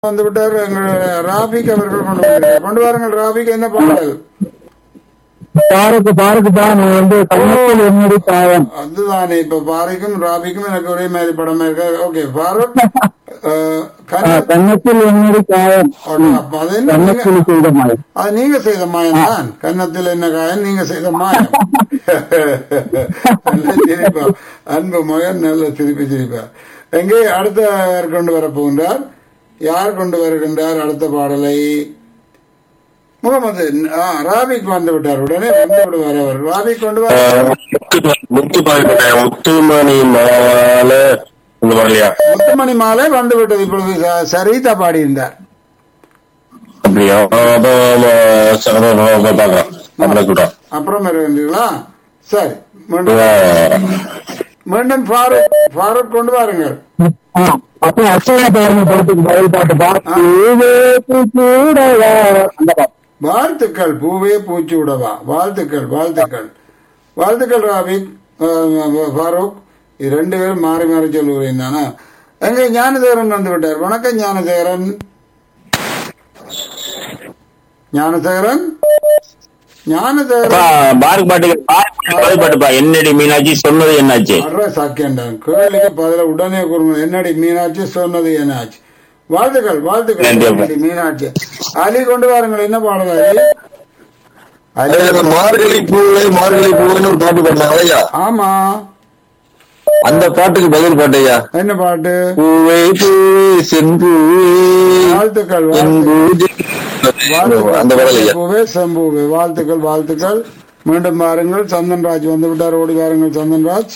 வந்து விட்டார் எங்கள் ராபிக் அவர்கள் கொண்டு வருகிறார் கொண்டு வாருங்கள் ராபிக் என்ன பாடல் பாருக்கு பாருக்கு தான் நீ வந்து கண்ணத்தில் என்னடி காயம் அதுதானே இப்ப பாரிக்கும் ராபிக்கும் எனக்கு ஒரே மாதிரி படமா இருக்கா ஓகே பாரத் அஹ், ஆ, கண்ண- கண்ணத்தில் என்னடி காயம் அப்ப அது என்ன நீங்க- கண்ணத்தில் செய்த மாதிரி அது நீங்க செய்த மாயம் தான் கன்னத்தில் என்ன காயம் நீங்க செய்த மாயம் நல்ல சிரிப்பா அன்பு மகன் நல்ல திருப்பி சிரிப்பா எங்கே அடுத்த கொண்டு வர போகின்றார் யார் கொண்டு வருகின்றார் அடுத்த பாடலை முகமது ஆ, ராபிக் வந்து விட்டார் உடனே வந்து விடுவார் அவர் ராபிக் கொண்டு வர முத்து முத்து பாடிப்பட்டேன் முத்துமணி மாலை இந்த வரலையா முத்துமணி மாலை வந்து விட்டது இப்பொழுது ச- சரிதா பாடியிருந்தார் அப்படியா பாக்கலாம் நம்மளை கூட அப்புறம் வருகின்றீர்களா சரி மீண்டும் மீண்டும் ஃபாரூக் ஃபாரூக் கொண்டு வாருங்கள் ஆ, அப்ப அச்சய பாருங்க படத்துக்கு பதில் பாட்டு பாட்டு கூடவா அந்த பாட்டு வாழ்த்துக்கள் பூவே பூச்சி விடவா வாழ்த்துக்கள் வாழ்த்துக்கள் வாழ்த்துக்கள் ராபிக் அஹ், ஃபாரூக் இது ரெண்டு பேரும் மாறி மாறி சொல்லுகிறேன் தானே எங்க ஞானதேவரன் வந்து விட்டார் வணக்கம் ஞானதேவரன் ஞானதேவரன் ஞானதேவரன் பாருக்கு பாட்டுக்கு பாருக்கு பாட்டுப்பா என்னடி மீனாட்சி சொன்னது என்னாச்சு அற சாக்கியண்டான் கேள்விக்கு பதில உடனே கூறுங்க என்னடி மீனாட்சி சொன்னது என்னாச்சு வாழ்த்துக்கள் வாழ்த்துக்கள் நன்றி அப்பா. என்னடி மீனாட்சி அலி கொண்டு வாருங்கள் என்ன பாடல் அலி அலி மார்கழி பூவே மார்கழி பூவேன்னு ஒரு பாட்டு பாடினாங்க ஐயா ஆமா அந்த பாட்டுக்கு பதில் பாட்டு ஐயா என்ன பாட்டு பூவே பூவே செம்பூவே வாழ்த்துக்கள் என் வாழ்த்துக்கள். பூஜை அந்த பாடல் ஐயா பூவே செம்பூவே வாழ்த்துக்கள் வாழ்த்துக்கள் மீண்டும் பாருங்கள் சந்தன்ராஜ் வந்து விட்டார் ஓடி வாருங்கள் சந்தன்ராஜ்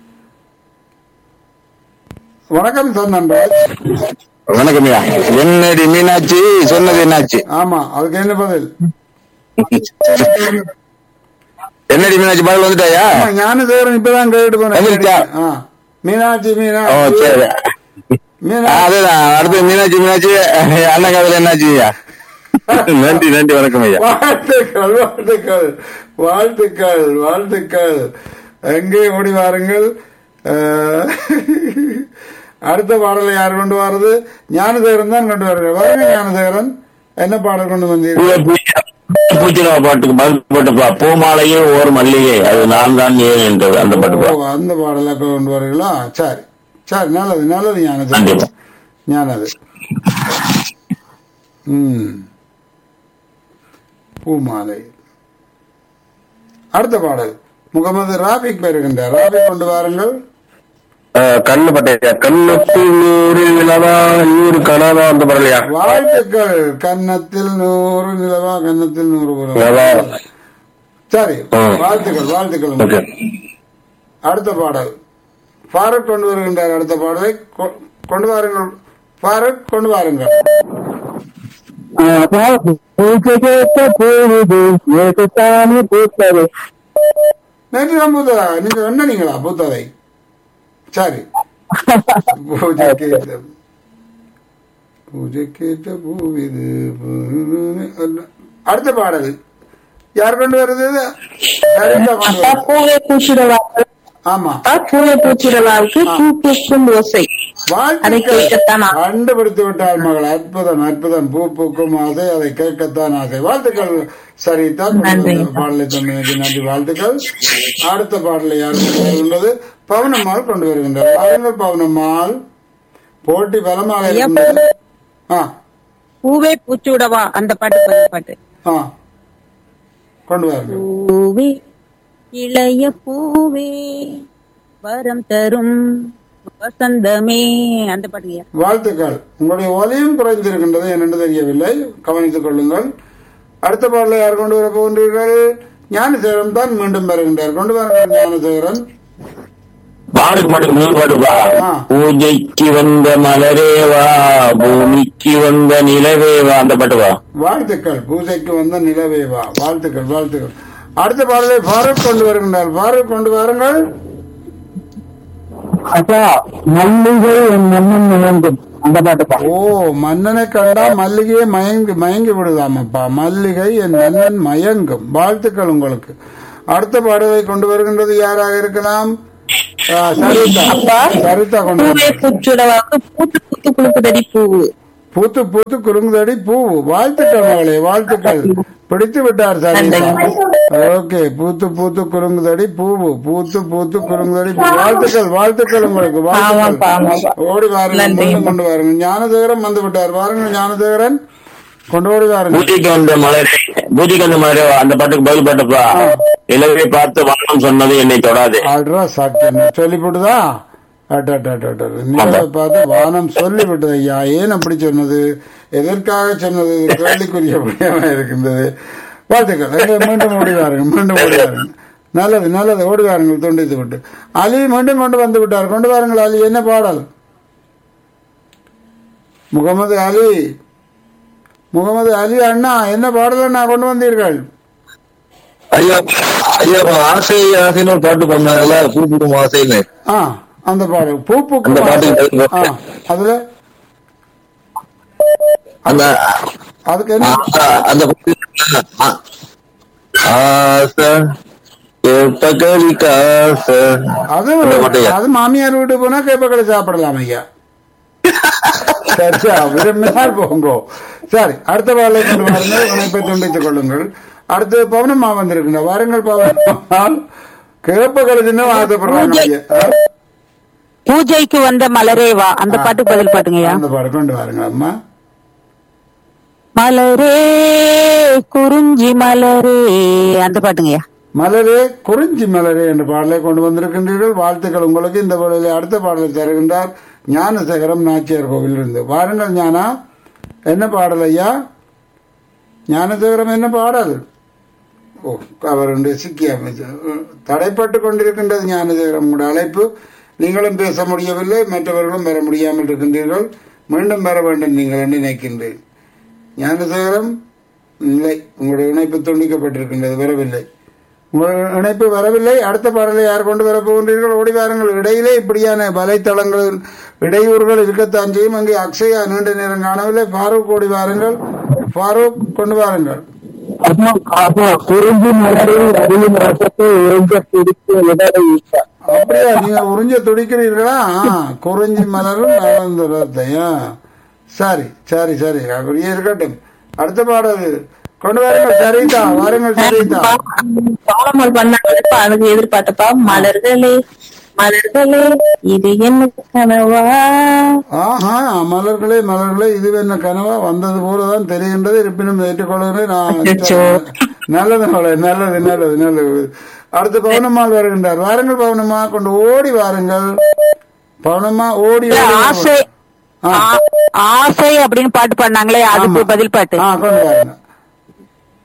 வணக்கம் சந்தன்ராஜ் வணக்கம் ஐயா என்னடி மீனாட்சி சொன்னது என்னாச்சு ஆமா அதுக்கு என்ன பதில் என்னடி மீனாட்சி பதில் வந்துட்டாயா ஆமா, ஞானதேவரன் இப்பதான் கேட்டு வந்துருச்சா? போனேன் ஆ. மீனாட்சி ஓ மீனாட்சி சரி மீனா ஆ, அதேதான் அடுத்து மீனாட்சி மீனாட்சி அண்ணன் காதல் என்னாச்சு ஐயா நன்றி நன்றி வணக்கம் ஐயா வாழ்த்துக்கள் வாழ்த்துக்கள் வாழ்த்துக்கள் வாழ்த்துக்கள் எங்கே ஓடி வாருங்கள் அஹ், அடுத்த பாடலை யார் கொண்டு வர்றது ஞானதேவரன் தான் கொண்டு வருகிறார் வாருங்க ஞானதேவரன் என்ன பாடல் கொண்டு வந்தீர்கள் பூச்சிரா பாட்டுக்கு பதில் பாட்டுப்பா பூமாலையே ஓர் மல்லிகை அது நான் தான் ஏன் என்றது அந்த பாட்டுப்பா ஓ, அந்த பாடலை கொண்டு வருகிறீங்களா சரி சரி நல்லது நல்லது ஞானதேவன் கண்டிப்பா ஞானது ம் பூமாலை அடுத்த பாடல் முகமது ராபிக் பெறுகின்றார் ராபிக் கொண்டு வாருங்கள் கண்ணு பட்டையா கண்ணுக்கு நூறு நிலவா நூறு கனவா அந்த பரலையா வாழ்த்துக்கள் கன்னத்தில் நூறு நிலவா கன்னத்தில் நூறு புறவா. நிலவா சரி ம். வாழ்த்துக்கள் வாழ்த்துக்கள் ஓகே உங்களுக்கு. அடுத்த பாடல் ஃபாரூக் கொண்டு வருகின்றார் அடுத்த பாடலை கொ- கொண்டு வாருங்கள் ஃபாரூக் கொண்டு வாருங்கள் பூஜை கேட்ட போகுது ஏகத்தானே பூத்தது நேற்று தான் பூத்ததா நீங்க என்ன நீங்களா பூத்ததை சரி பூஜை கேட்ட பூஜை கேட்ட பூவிது அடுத்த பாடல் யார் கொண்டு வருது சரிதா கொண்டு அப்பா வருது. பூவே பூச்சிடவா ஆமா அப்பா பூவே பூச்சிடவாவுக்கு பூ பூக்கும் ஓசை அதை வாழ்த்துக்கள் கேட்கத்தான் ஆசை. கண்டுபிடித்து விட்டார் மகள் அற்புதம் அற்புதம் பூ பூக்கும் ஆசை அதை கேட்கத்தான் ஆசை வாழ்த்துக்கள் சரிதான் நன்றி. பாடலை தந்தமைக்கு நன்றி வாழ்த்துக்கள் அடுத்த பாடலை யார் கொண்டு வருகின்றது பவனம்மாள் கொண்டு வருகின்றார் பாருங்கள் பவனம்மாள் போட்டி பலமாக ஐயா, இருக்கின்றது ஆ பூவே பூச்சிவிடவா அந்த பாட்டு பதில் பாட்டு ஆ கொண்டு வாருங்கள் பூவே இளைய பூவே வரம் தரும் வசந்தமே அந்த பாட்டுங்க வாழ்த்துக்கள் உங்களுடைய ஒலியும் குறைந்திருக்கின்றது என்னென்று தெரியவில்லை கவனித்துக் கொள்ளுங்கள் அடுத்த பாடலை யார் கொண்டு வர போகின்றீர்கள் ஞானசேகரன் தான் மீண்டும் வருகின்றார் கொண்டு வாருங்கள் ஞானசேகரன் பாட்டுக்கு பாட்டுக்கு நூறு பாட்டுப்பா ஆ. பூஜைக்கு வந்த மலரேவா பூமிக்கு வந்த நிலவேவா அந்த பாட்டுப்பா வாழ்த்துக்கள் பூஜைக்கு வந்த நிலவேவா வாழ்த்துக்கள் வாழ்த்துக்கள் அடுத்த பாடலை ஃபாரூக் கொண்டு வருகின்றார் ஃபாரூக் கொண்டு வாருங்கள் அப்பா மல்லிகை என் மன்னன் நினைந்தும் அந்த பாட்டுப்பா ஓ மன்னனை கண்டா மல்லிகையை மயங்கி மயங்கி விடுதாமப்பா மல்லிகை என் மன்னன் மயங்கும் வாழ்த்துக்கள் உங்களுக்கு அடுத்த பாடலை கொண்டு வருகின்றது யாராக இருக்கலாம் ஆ, சரிதா அப்பா சரிதா கொண்டு பூவே வருகின்றார். பூச்சுடவாக்கு பூத்து பூத்து குளுக்குதடி பூவு பூத்து பூத்து குறுங்குதடி பூ வாழ்த்துக்கள் மகளே வாழ்த்துக்கள் பிடித்து விட்டார் சார் ஓகே பூத்து பூத்து குறுங்குதடி பூவு பூத்து பூத்து குறுங்குதடி பூ வாழ்த்துக்கள் வாழ்த்துக்கள் உங்களுக்கு ஆமாப்பா, ஆமாப்பா. வாழ்த்துக்கள் ஓடி வாருங்கள் நன்றி. கொண்டு கொண்டு வாருங்கள் ஞானதேகரன் வந்து விட்டார் வாருங்கள் ஞானதேகரன் கொண்டு ஓடி வாருங்கள் பூஜைக்கு வந்த மலரே பூஜைக்கு வந்த மலரே அந்த பாட்டுக்கு பதில் பாட்டுப்பா நிலவை பார்த்து வானம் சொன்னது என்னை தொடாது ஆல்ரா சாக்கியம் சொல்லிவிட்டுதா நிலவை பார்த்து வானம் சொல்லிவிட்டது ஐயா ஏன் அப்படி சொன்னது எதற்காக சொன்னது இது கேள்விக்குரிய விடயமா இருக்கின்றது வாழ்த்துக்கள் எங்க மீண்டும் ஓடிவாருங்க மீண்டும் ஓடிவாருங்க நல்லது நல்லது ஓடிவாருங்கள் துண்டித்து விட்டு அலி மீண்டும் கொண்டு வந்து விட்டார் கொண்டு வாருங்கள் அலி என்ன பாடல் முகமது அலி முகமது அலி அண்ணா என்ன பாடல் அண்ணா கொண்டு வந்தீர்கள் ஐயா ஐயா ஆசை ஆசைன்னு ஒரு பாட்டு பண்ணாங்கல்ல கூப்பிடும் ஆசைன்னு ஆ அந்த பாடல் பூ பூக்கும் அந்த பாட்டுக்கு ஆசை. ஆ, அதுல அந்த அதுக்கு என்ன ஆ- அந்த பாட்டு ஆ- ஆசை பகலி காச அது அந்த பாட்டையா? அது மாமியார் வீட்டு போனா கேப்பக்களை சாப்பிடலாம் ஐயா சரியா விரும்பினால் போங்கோ சரி அடுத்த வேலை கொண்டு வாருங்கள் இணைப்பை துண்டித்துக் கொள்ளுங்கள் அடுத்து பவனம்மா வந்திருக்குங்க வாருங்கள் பவனம்மா கேப்பக்களை தின்னும் ஆசைப்படுறாங்க ஐயா ஆ, பூஜைக்கு வந்த மலரே வா அந்த பாட்டுக்கு பதில் பாட்டுங்கய்யா அந்த பாடு கொண்டு வாருங்க அம்மா மலரே குறிஞ்சி மலரே அந்த பாட்டுங்கய்யா மலரே குறிஞ்சி மலரே என்ற பாடலை கொண்டு வந்திருக்கின்றீர்கள் வாழ்த்துக்கள் உங்களுக்கு இந்த பாடலை அடுத்த பாடலை தருகின்றார் ஞானசேகரம் நாச்சியார் கோவிலிருந்து வாருங்கள் ஞானா என்ன பாடல் ஐயா ஞானசேகரம் என்ன பாடல் ஓ அவர் என்று சிக்கி அமைச்சர் தடைப்பட்டு கொண்டிருக்கின்றது ஞானசேகரம் உங்களுடைய அழைப்பு நீங்களும் பேச முடியவில்லை மற்றவர்களும் வர முடியாமல் இருக்கின்றீர்கள் மீண்டும் வர வேண்டும் நீங்கள் என்று நினைக்கின்றேன் ஞானசேகரம் இல்லை உங்களுடைய இணைப்பு துண்டிக்கப்பட்டிருக்கின்றது வரவில்லை உங்கள் இணைப்பு வரவில்லை அடுத்த பாடலை யார் கொண்டு வரப் போகின்றீர்கள் ஓடி வாருங்கள் இடையிலே இப்படியான வலைத்தளங்களில் இடையூறுகள் இருக்கத்தான் செய்யும் அங்கே அக்ஷயா நீண்ட நேரம் காணவில்லை ஃபாரூக் ஓடி வாருங்கள் ஃபாரூக் கொண்டு வாருங்கள் அப்போ அப்போ குறிஞ்சி மலரில் அறியும் ரசத்தை உறிஞ்ச பிடித்து உதவி வைத்தார். அப்படியா நீங்க உறிஞ்ச துடிக்கிறீர்களா ஆ, குறிஞ்சி மலரும் நலந்துரத்தையா சரி சரி சரி அப்படியே இருக்கட்டும் அடுத்த பாடல் கொண்டு வாருங்கள் சரிதா வாருங்கள் சரிதா பாலமல் பண்ணாங்கப்பா அதுக்கு எதிர்பார்த்தப்பா மலர்களே மலர்களே இது என்ன கனவா ஆஹா மலர்களே மலர்களே இது என்ன கனவா வந்தது போலதான் தெரிகின்றது இருப்பினும் ஏற்றுக்கொள்கிறேன் நான் அச்சோ. நல்லது மகளே நல்லது நல்லது நல்லது அடுத்து பவுனம்மாள் வருகின்றார் வாருங்கள் பவுனம்மா கொண்டு ஓடி வாருங்கள் பவுனம்மா ஓடி ஓடி ஆசை ஆ. ஆ- ஆசை அப்படின்னு பாட்டு பாடினாங்களே அதுக்கு பதில் பாட்டு ஆ கொண்டு வாருங்க